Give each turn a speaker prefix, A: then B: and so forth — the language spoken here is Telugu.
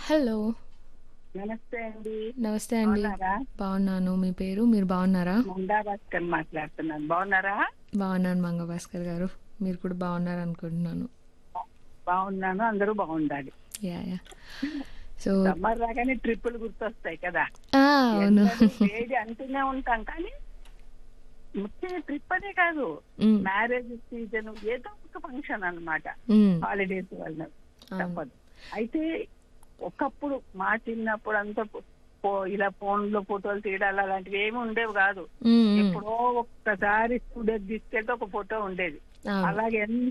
A: హలో
B: నమస్తే అండి
A: నమస్తే అండి
B: బాగున్నారా
A: బాగున్నాను మీ పేరు మీరు బాగున్నారా
B: ముందా భాస్కర్ మాట్లాడుతున్నాను బాగున్నారా
A: బాగున్నాను మంగ భాస్కర్ గారు మీరు కూడా బాగున్నారు అనుకుంటున్నాను
B: బాగున్నాను అందరూ బాగుండాలి
A: యా యా సో
B: సమ్మర్ రాగానే ట్రిప్పులు గుర్తొస్తాయి కదా
A: ఆ, అవును
B: ఎండలు, వేడి అంటూనే ఉంటాం కానీ ముఖ్యంగా ట్రిప్ అనే కాదు
A: ఉమ్,
B: మ్యారేజ్ సీజన్ ఏదో ఒక ఫంక్షన్ అన్నమాట
A: ఉమ్,
B: హాలిడేస్ వల్ల
A: అవును.
B: తప్పదు అయితే ఒకప్పుడు మా చిన్నప్పుడు అంతా ఫో- ఇలా ఫోన్ లో ఫోటోలు తీయడాలు అలాంటివి ఏమి ఉండేవి కాదు
A: ఉమ్, ఉమ్,
B: ఎప్పుడో ఒక్కసారి స్టూడియోకి తీసుకెళ్తే ఒక ఫోటో ఉండేది
A: అవును.
B: అలాగే